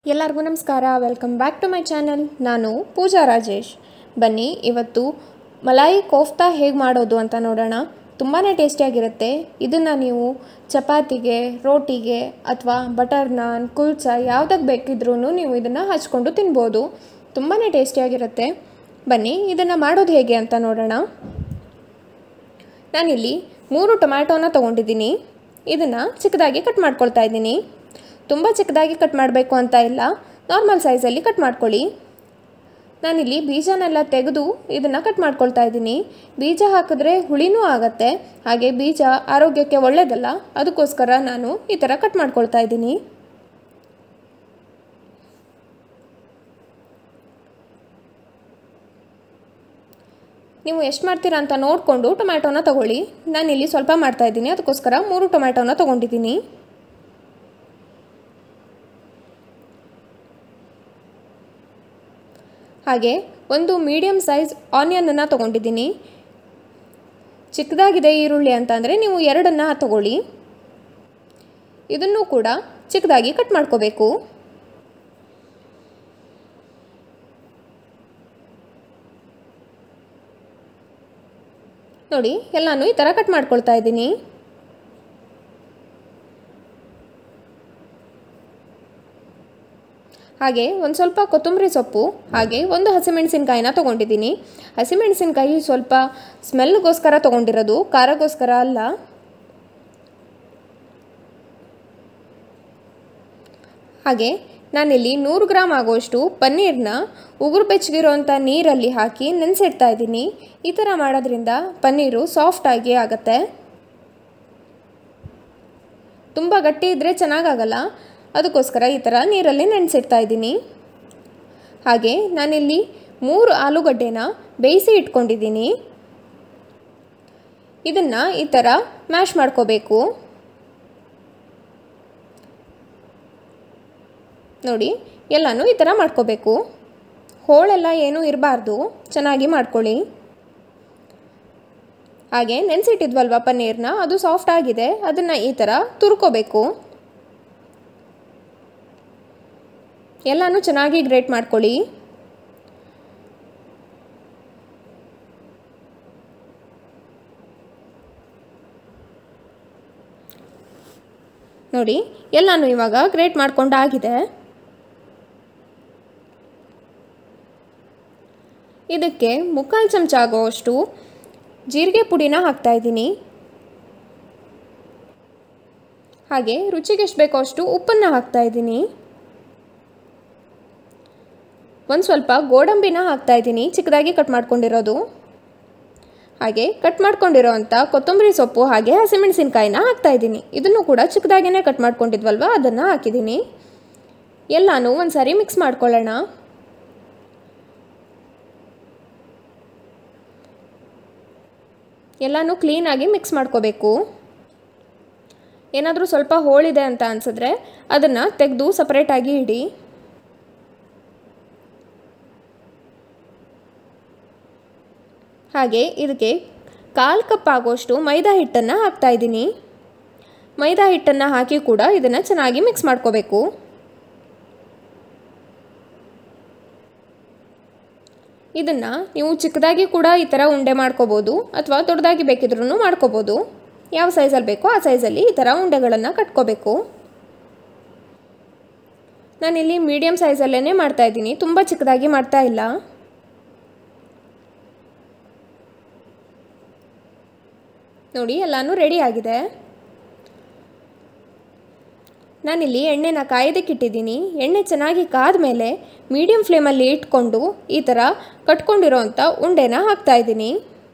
ಎಲ್ಲರಿಗೂ ನಮಸ್ಕಾರ welcome back to my channel ನಾನು ಪೂಜಾ ರಾಜೇಶ್ ಬನ್ನಿ ಇವತ್ತು ಮಲಾಯಿ ಕೋಫ್ತಾ ಹೇಗೆ ಮಾಡೋದು ಅಂತ ನೋಡೋಣ ತುಂಬಾ ಟೇಸ್ಟಿಯಾಗಿರುತ್ತೆ ಇದನ್ನು ನೀವು ಚಪಾತಿಗೆ ರೋಟಿಗೆ ಅಥವಾ ಬಟರ್ ನಾನ್ ಕುಲ್ಚಾ ಯಾವುದಕ್ಕೆ ಬೇಕಿದ್ರೂ ನೀವು ಇದನ್ನು ಹಚ್ಕೊಂಡು ತಿನ್ಬೋದು ತುಂಬಾ ಟೇಸ್ಟಿಯಾಗಿರುತ್ತೆ ಬನ್ನಿ ಇದನ್ನು ಮಾಡೋದು ಹೇಗೆ ಅಂತ ನೋಡೋಣ ನಾನಿಲ್ಲಿ ಮೂರು ಟೊಮ್ಯಾಟೋನ ತೊಗೊಂಡಿದ್ದೀನಿ ಇದನ್ನು ಚಿಕ್ಕದಾಗಿ ಕಟ್ ಮಾಡ್ಕೊಳ್ತಾ ಇದ್ದೀನಿ ತುಂಬ ಚಿಕ್ಕದಾಗಿ ಕಟ್ ಮಾಡಬೇಕು ಅಂತ ಇಲ್ಲ ನಾರ್ಮಲ್ ಸೈಜಲ್ಲಿ ಕಟ್ ಮಾಡ್ಕೊಳ್ಳಿ ನಾನಿಲ್ಲಿ ಬೀಜನೆಲ್ಲ ತೆಗೆದು ಇದನ್ನು ಕಟ್ ಮಾಡ್ಕೊಳ್ತಾ ಇದ್ದೀನಿ ಬೀಜ ಹಾಕಿದ್ರೆ ಹುಳಿನೂ ಆಗುತ್ತೆ ಹಾಗೆ ಬೀಜ ಆರೋಗ್ಯಕ್ಕೆ ಒಳ್ಳೆಯದಲ್ಲ ಅದಕ್ಕೋಸ್ಕರ ನಾನು ಈ ಥರ ಕಟ್ ಮಾಡ್ಕೊಳ್ತಾ ಇದ್ದೀನಿ ನೀವು ಎಷ್ಟು ಮಾಡ್ತೀರಾ ಅಂತ ನೋಡಿಕೊಂಡು ಟೊಮ್ಯಾಟೋನ ತೊಗೊಳ್ಳಿ ನಾನಿಲ್ಲಿ ಸ್ವಲ್ಪ ಮಾಡ್ತಾಯಿದ್ದೀನಿ ಅದಕ್ಕೋಸ್ಕರ ಮೂರು ಟೊಮ್ಯಾಟೋನ ತೊಗೊಂಡಿದ್ದೀನಿ ಹಾಗೆ ಒಂದು ಮೀಡಿಯಮ್ ಸೈಜ್ ಆನಿಯನನ್ನು ತೊಗೊಂಡಿದ್ದೀನಿ ಚಿಕ್ಕದಾಗಿದೆ ಈರುಳ್ಳಿ ಅಂತ ಅಂದರೆ ನೀವು ಎರಡನ್ನು ತಗೊಳ್ಳಿ ಇದನ್ನು ಕೂಡ ಚಿಕ್ಕದಾಗಿ ಕಟ್ ಮಾಡ್ಕೋಬೇಕು ನೋಡಿ ಎಲ್ಲನೂ ಈ ಥರ ಕಟ್ ಮಾಡ್ಕೊಳ್ತಾ ಇದ್ದೀನಿ ಹಾಗೆ ಒಂದು ಸ್ವಲ್ಪ ಕೊತ್ತಂಬರಿ ಸೊಪ್ಪು ಹಾಗೆ ಒಂದು ಹಸಿಮೆಣಸಿನ್ಕಾಯಿನ ತೊಗೊಂಡಿದ್ದೀನಿ ಹಸಿಮೆಣಸಿನ್ಕಾಯಿ ಸ್ವಲ್ಪ ಸ್ಮೆಲ್ಗೋಸ್ಕರ ತೊಗೊಂಡಿರೋದು ಖಾರಗೋಸ್ಕರ ಅಲ್ಲ ಹಾಗೆ ನಾನಿಲ್ಲಿ ನೂರು ಗ್ರಾಮ್ ಆಗೋಷ್ಟು ಪನ್ನೀರನ್ನ ಉಗುರು ಬೆಚ್ಚಗಿರೋಂಥ ನೀರಲ್ಲಿ ಹಾಕಿ ನೆನೆಸಿಡ್ತಾ ಇದ್ದೀನಿ ಈ ಥರ ಮಾಡೋದ್ರಿಂದ ಪನ್ನೀರು ಸಾಫ್ಟಾಗಿ ಆಗುತ್ತೆ ತುಂಬ ಗಟ್ಟಿ ಇದ್ದರೆ ಚೆನ್ನಾಗಾಗಲ್ಲ ಅದಕ್ಕೋಸ್ಕರ ಈ ಥರ ನೀರಲ್ಲಿ ನೆನೆಸಿಡ್ತಾ ಇದ್ದೀನಿ ಹಾಗೆ ನಾನಿಲ್ಲಿ ಮೂರು ಆಲೂಗಡ್ಡೆನ ಬೇಯಿಸಿ ಇಟ್ಕೊಂಡಿದ್ದೀನಿ ಇದನ್ನು ಈ ಥರ ಮ್ಯಾಶ್ ಮಾಡ್ಕೋಬೇಕು ನೋಡಿ ಎಲ್ಲನೂ ಈ ಥರ ಮಾಡ್ಕೋಬೇಕು ಹೋಳೆಲ್ಲ ಏನೂ ಇರಬಾರ್ದು ಚೆನ್ನಾಗಿ ಮಾಡ್ಕೊಳ್ಳಿ ಹಾಗೆ ನೆನೆಸಿಟ್ಟಿದ್ವಲ್ವ ಪನ್ನೀರ್ನ ಅದು ಸಾಫ್ಟ್ ಆಗಿದೆ ಅದನ್ನು ಈ ಥರ ತುರ್ಕೋಬೇಕು ಎಲ್ಲನೂ ಚೆನ್ನಾಗಿ ಗ್ರೇಟ್ ಮಾಡ್ಕೊಳ್ಳಿ ನೋಡಿ ಎಲ್ಲನೂ ಇವಾಗ ಗ್ರೇಟ್ ಮಾಡ್ಕೊಂಡಾಗಿದೆ ಇದಕ್ಕೆ ಮುಕ್ಕಾಲು ಚಮಚ ಆಗೋವಷ್ಟು ಜೀರಿಗೆ ಪುಡಿನ ಹಾಕ್ತಾಯಿದ್ದೀನಿ ಹಾಗೆ ರುಚಿಗೆ ಎಷ್ಟು ಬೇಕೋ ಅಷ್ಟು ಉಪ್ಪನ್ನು ಹಾಕ್ತಾಯಿದ್ದೀನಿ ಒಂದು ಸ್ವಲ್ಪ ಗೋಡಂಬಿನ ಹಾಕ್ತಾಯಿದ್ದೀನಿ ಚಿಕ್ಕದಾಗಿ ಕಟ್ ಮಾಡ್ಕೊಂಡಿರೋದು ಹಾಗೆ ಕಟ್ ಮಾಡ್ಕೊಂಡಿರೋ ಅಂಥ ಕೊತ್ತಂಬರಿ ಸೊಪ್ಪು ಹಾಗೆ ಹಸಿಮೆಣಸಿನ್ಕಾಯಿನ ಹಾಕ್ತಾಯಿದ್ದೀನಿ ಇದನ್ನು ಕೂಡ ಚಿಕ್ಕದಾಗಿಯೇ ಕಟ್ ಮಾಡ್ಕೊಂಡಿದ್ವಲ್ವ ಅದನ್ನು ಹಾಕಿದ್ದೀನಿ ಎಲ್ಲನೂ ಒಂದು ಸಾರಿ ಮಿಕ್ಸ್ ಮಾಡ್ಕೊಳ್ಳೋಣ ಎಲ್ಲನೂ ಕ್ಲೀನಾಗಿ ಮಿಕ್ಸ್ ಮಾಡ್ಕೋಬೇಕು ಏನಾದರೂ ಸ್ವಲ್ಪ ಹೋಳಿದೆ ಅಂತ ಅನಿಸಿದ್ರೆ ಅದನ್ನು ತೆಗೆದು ಸಪ್ರೇಟಾಗಿ ಇಡಿ ಹಾಗೆ ಇದಕ್ಕೆ ಕಾಲು ಕಪ್ ಆಗೋಷ್ಟು ಮೈದಾ ಹಿಟ್ಟನ್ನು ಹಾಕ್ತಾಯಿದ್ದೀನಿ ಮೈದಾ ಹಿಟ್ಟನ್ನು ಹಾಕಿ ಕೂಡ ಇದನ್ನು ಚೆನ್ನಾಗಿ ಮಿಕ್ಸ್ ಮಾಡ್ಕೋಬೇಕು ಇದನ್ನು ನೀವು ಚಿಕ್ಕದಾಗಿ ಕೂಡ ಈ ಥರ ಉಂಡೆ ಮಾಡ್ಕೋಬೋದು ಅಥವಾ ದೊಡ್ಡದಾಗಿ ಬೇಕಿದ್ರೂ ಮಾಡ್ಕೋಬೋದು ಯಾವ ಸೈಜಲ್ಲಿ ಬೇಕೋ ಆ ಸೈಜಲ್ಲಿ ಈ ಥರ ಉಂಡೆಗಳನ್ನು ಕಟ್ಕೋಬೇಕು ನಾನಿಲ್ಲಿ ಮೀಡಿಯಮ್ ಸೈಜಲ್ಲೇ ಮಾಡ್ತಾಯಿದ್ದೀನಿ ತುಂಬ ಚಿಕ್ಕದಾಗಿ ಮಾಡ್ತಾ ಇಲ್ಲ ನೋಡಿ ಎಲ್ಲನೂ ರೆಡಿ ಆಗಿದೆ ನಾನಿಲ್ಲಿ ಎಣ್ಣೆನ ಕಾಯೋದಕ್ಕಿಟ್ಟಿದ್ದೀನಿ ಎಣ್ಣೆ ಚೆನ್ನಾಗಿ ಕಾದ ಮೇಲೆ ಮೀಡಿಯಮ್ ಫ್ಲೇಮಲ್ಲಿ ಇಟ್ಕೊಂಡು ಈ ಥರ ಕಟ್ಕೊಂಡಿರೋವಂಥ ಉಂಡೆನ ಹಾಕ್ತಾಯಿದ್ದೀನಿ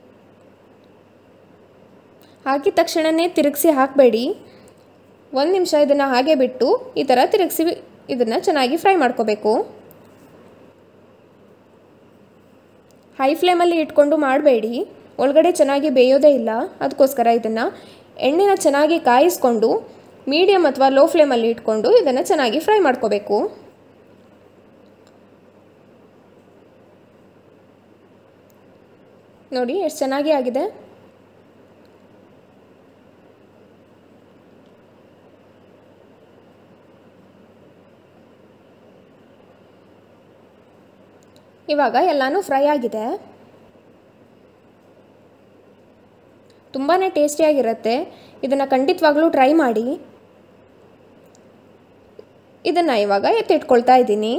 ಹಾಕಿದ ತಕ್ಷಣವೇ ತಿರುಗಿಸಿ ಹಾಕಬೇಡಿ ಒಂದು ನಿಮಿಷ ಇದನ್ನು ಹಾಗೆ ಬಿಟ್ಟು ಈ ಥರ ತಿರುಗಿಸಿ ಇದನ್ನು ಚೆನ್ನಾಗಿ ಫ್ರೈ ಮಾಡ್ಕೋಬೇಕು ಹೈ ಫ್ಲೇಮಲ್ಲಿ ಇಟ್ಕೊಂಡು ಮಾಡಬೇಡಿ ಒಳಗಡೆ ಚೆನ್ನಾಗಿ ಬೇಯೋದೇ ಇಲ್ಲ ಅದಕ್ಕೋಸ್ಕರ ಇದನ್ನು ಎಣ್ಣೆನ ಚೆನ್ನಾಗಿ ಕಾಯಿಸ್ಕೊಂಡು ಮೀಡಿಯಮ್ ಅಥವಾ ಲೋ ಫ್ಲೇಮಲ್ಲಿ ಇಟ್ಕೊಂಡು ಇದನ್ನು ಚೆನ್ನಾಗಿ ಫ್ರೈ ಮಾಡ್ಕೋಬೇಕು ನೋಡಿ ಎಷ್ಟು ಚೆನ್ನಾಗಿ ಆಗಿದೆ ಇವಾಗ ಎಲ್ಲನೂ ಫ್ರೈ ಆಗಿದೆ ತುಂಬಾ ಟೇಸ್ಟಿಯಾಗಿರುತ್ತೆ ಇದನ್ನು ಖಂಡಿತವಾಗ್ಲೂ ಟ್ರೈ ಮಾಡಿ ಇದನ್ನು ಇವಾಗ ಎತ್ತಿಟ್ಕೊಳ್ತಾ ಇದ್ದೀನಿ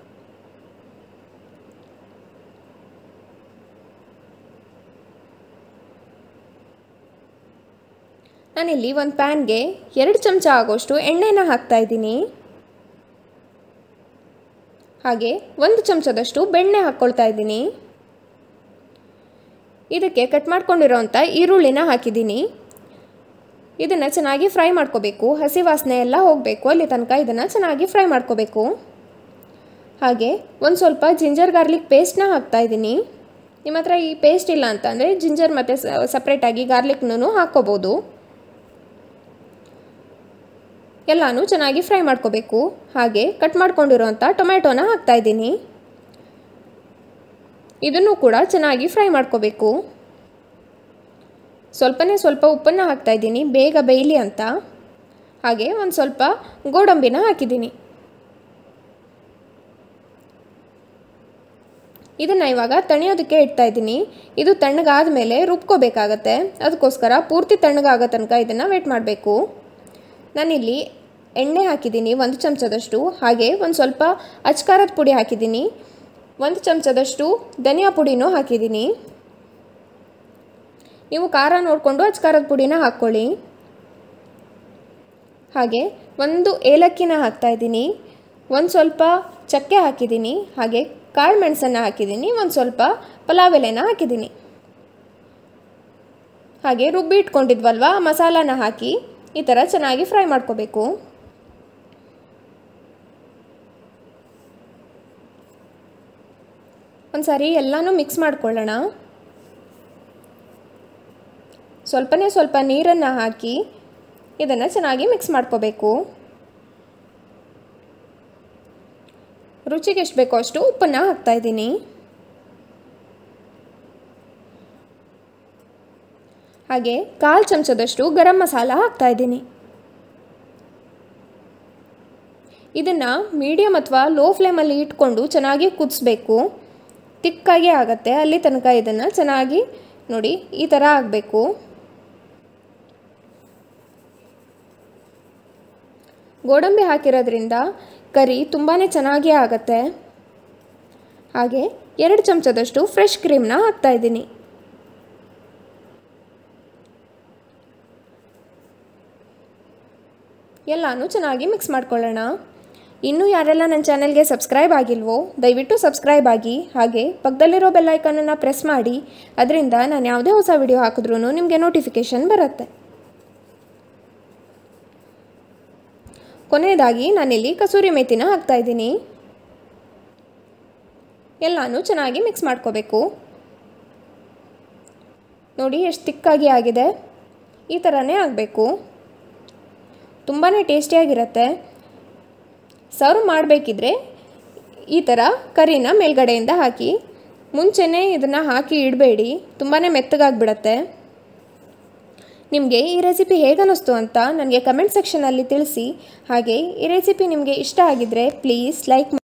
ನಾನಿಲ್ಲಿ ಒಂದು ಪ್ಯಾನ್ಗೆ ಎರಡು ಚಮಚ ಆಗೋಷ್ಟು ಎಣ್ಣೆನ ಹಾಕ್ತಾ ಇದ್ದೀನಿ ಹಾಗೆ ಒಂದು ಚಮಚದಷ್ಟು ಬೆಣ್ಣೆ ಹಾಕ್ಕೊಳ್ತಾ ಇದ್ದೀನಿ ಇದಕ್ಕೆ ಕಟ್ ಮಾಡ್ಕೊಂಡಿರೋಂಥ ಈರುಳ್ಳಿನ ಹಾಕಿದ್ದೀನಿ ಇದನ್ನು ಚೆನ್ನಾಗಿ ಫ್ರೈ ಮಾಡ್ಕೋಬೇಕು ಹಸಿ ವಾಸನೆ ಎಲ್ಲ ಹೋಗಬೇಕು ಅಲ್ಲಿ ತನಕ ಇದನ್ನು ಚೆನ್ನಾಗಿ ಫ್ರೈ ಮಾಡ್ಕೋಬೇಕು ಹಾಗೆ ಒಂದು ಸ್ವಲ್ಪ ಜಿಂಜರ್ ಗಾರ್ಲಿಕ್ ಪೇಸ್ಟ್ನ ಹಾಕ್ತಾ ಇದ್ದೀನಿ ನಿಮ್ಮ ಹತ್ರ ಈ ಪೇಸ್ಟ್ ಇಲ್ಲ ಅಂತ ಅಂದರೆ ಜಿಂಜರ್ ಮತ್ತು ಸಪ್ರೇಟಾಗಿ ಗಾರ್ಲಿಕ್ನೂ ಹಾಕ್ಕೋಬೋದು ಎಲ್ಲನೂ ಚೆನ್ನಾಗಿ ಫ್ರೈ ಮಾಡ್ಕೋಬೇಕು ಹಾಗೆ ಕಟ್ ಮಾಡ್ಕೊಂಡಿರೋಂಥ ಟೊಮ್ಯಾಟೋನ ಹಾಕ್ತಾಯಿದ್ದೀನಿ ಇದನ್ನು ಕೂಡ ಚೆನ್ನಾಗಿ ಫ್ರೈ ಮಾಡ್ಕೋಬೇಕು ಸ್ವಲ್ಪನೇ ಸ್ವಲ್ಪ ಉಪ್ಪನ್ನು ಹಾಕ್ತಾಯಿದ್ದೀನಿ ಬೇಗ ಬೇಯಲಿ ಅಂತ ಹಾಗೆ ಒಂದು ಸ್ವಲ್ಪ ಗೋಡಂಬಿನ ಹಾಕಿದ್ದೀನಿ ಇದನ್ನು ಇವಾಗ ತಣಿಯೋದಕ್ಕೆ ಇಡ್ತಾ ಇದ್ದೀನಿ ಇದು ತಣ್ಣಗಾದ ಮೇಲೆ ರುಬ್ಕೋಬೇಕಾಗತ್ತೆ ಅದಕ್ಕೋಸ್ಕರ ಪೂರ್ತಿ ತಣ್ಣಗಾಗೋ ತನಕ ಇದನ್ನು ವೇಟ್ ಮಾಡಬೇಕು ನಾನಿಲ್ಲಿ ಎಣ್ಣೆ ಹಾಕಿದ್ದೀನಿ ಒಂದು ಚಮಚದಷ್ಟು ಹಾಗೆ ಒಂದು ಸ್ವಲ್ಪ ಅಚ್ಕಾರದ ಪುಡಿ ಹಾಕಿದ್ದೀನಿ ಒಂದು ಚಮಚದಷ್ಟು ಧನಿಯಾ ಪುಡಿನೂ ಹಾಕಿದ್ದೀನಿ ನೀವು ಖಾರ ನೋಡಿಕೊಂಡು ಅಚ್ಕಾರದ ಪುಡಿನ ಹಾಕ್ಕೊಳ್ಳಿ ಹಾಗೆ ಒಂದು ಏಲಕ್ಕಿನ ಹಾಕ್ತಾಯಿದ್ದೀನಿ ಒಂದು ಸ್ವಲ್ಪ ಚಕ್ಕೆ ಹಾಕಿದ್ದೀನಿ ಹಾಗೆ ಕಾಳು ಮೆಣಸನ್ನು ಹಾಕಿದ್ದೀನಿ ಒಂದು ಸ್ವಲ್ಪ ಪಲಾವ್ ಎಲೆನ ಹಾಕಿದ್ದೀನಿ ಹಾಗೆ ರುಬ್ಬಿ ಇಟ್ಕೊಂಡಿದ್ವಲ್ವ ಮಸಾಲಾನ ಹಾಕಿ ಈ ಥರ ಚೆನ್ನಾಗಿ ಫ್ರೈ ಮಾಡ್ಕೋಬೇಕು ಒಂದು ಸಾರಿ ಎಲ್ಲನೂ ಮಿಕ್ಸ್ ಮಾಡ್ಕೊಳ್ಳೋಣ ಸ್ವಲ್ಪನೇ ಸ್ವಲ್ಪ ನೀರನ್ನು ಹಾಕಿ ಇದನ್ನು ಚೆನ್ನಾಗಿ ಮಿಕ್ಸ್ ಮಾಡ್ಕೋಬೇಕು ರುಚಿಗೆ ಎಷ್ಟು ಬೇಕೋ ಅಷ್ಟು ಉಪ್ಪನ್ನು ಹಾಕ್ತಾಯಿದ್ದೀನಿ ಹಾಗೆ ಕಾಲು ಚಮಚದಷ್ಟು ಗರಂ ಮಸಾಲ ಹಾಕ್ತಾಯಿದ್ದೀನಿ ಇದನ್ನು ಮೀಡಿಯಮ್ ಅಥವಾ ಲೋ ಫ್ಲೇಮಲ್ಲಿ ಇಟ್ಕೊಂಡು ಚೆನ್ನಾಗಿ ಕುದಿಸ್ಬೇಕು ತಿಕ್ಕಾಗಿ ಆಗುತ್ತೆ ಅಲ್ಲಿ ತನಕ ಇದನ್ನು ಚೆನ್ನಾಗಿ ನೋಡಿ ಈ ಥರ ಆಗಬೇಕು ಗೋಡಂಬಿ ಹಾಕಿರೋದ್ರಿಂದ ಕರಿ ತುಂಬಾ ಚೆನ್ನಾಗಿ ಆಗುತ್ತೆ ಹಾಗೆ ಎರಡು ಚಮಚದಷ್ಟು ಫ್ರೆಶ್ ಕ್ರೀಮ್ನ ಹಾಕ್ತಾಯಿದ್ದೀನಿ ಎಲ್ಲನೂ ಚೆನ್ನಾಗಿ ಮಿಕ್ಸ್ ಮಾಡ್ಕೊಳ್ಳೋಣ ಇನ್ನೂ ಯಾರೆಲ್ಲ ನನ್ನ ಚಾನಲ್ಗೆ ಸಬ್ಸ್ಕ್ರೈಬ್ ಆಗಿಲ್ವೋ ದಯವಿಟ್ಟು ಸಬ್ಸ್ಕ್ರೈಬ್ ಆಗಿ ಹಾಗೆ ಪಕ್ಕದಲ್ಲಿರೋ ಬೆಲ್ಲೈಕನನ್ನು ಪ್ರೆಸ್ ಮಾಡಿ ಅದರಿಂದ ನಾನು ಯಾವುದೇ ಹೊಸ ವಿಡಿಯೋ ಹಾಕಿದ್ರೂ ನಿಮಗೆ ನೋಟಿಫಿಕೇಷನ್ ಬರುತ್ತೆ ಕೊನೆಯದಾಗಿ ನಾನಿಲ್ಲಿ ಕಸೂರಿ ಮೇಥಿನ ಹಾಕ್ತಾಯಿದ್ದೀನಿ ಎಲ್ಲನೂ ಚೆನ್ನಾಗಿ ಮಿಕ್ಸ್ ಮಾಡ್ಕೋಬೇಕು ನೋಡಿ ಎಷ್ಟು ತಿಕ್ಕಾಗಿ ಆಗಿದೆ ಈ ಥರನೇ ಆಗಬೇಕು ತುಂಬಾ ಟೇಸ್ಟಿಯಾಗಿರುತ್ತೆ ಸರ್ವ್ ಮಾಡಬೇಕಿದ್ರೆ ಈ ಥರ ಕರಿನ ಮೇಲ್ಗಡೆಯಿಂದ ಹಾಕಿ ಮುಂಚೆನೇ ಇದನ್ನು ಹಾಕಿ ಇಡಬೇಡಿ ತುಂಬಾ ಮೆತ್ತಗಾಗಿಬಿಡತ್ತೆ ನಿಮಗೆ ಈ ರೆಸಿಪಿ ಹೇಗೆ ಅನ್ನಿಸ್ತು ಅಂತ ನನಗೆ ಕಮೆಂಟ್ ಸೆಕ್ಷನಲ್ಲಿ ತಿಳಿಸಿ ಹಾಗೆ ಈ ರೆಸಿಪಿ ನಿಮಗೆ ಇಷ್ಟ ಆಗಿದ್ದರೆ ಪ್ಲೀಸ್ ಲೈಕ್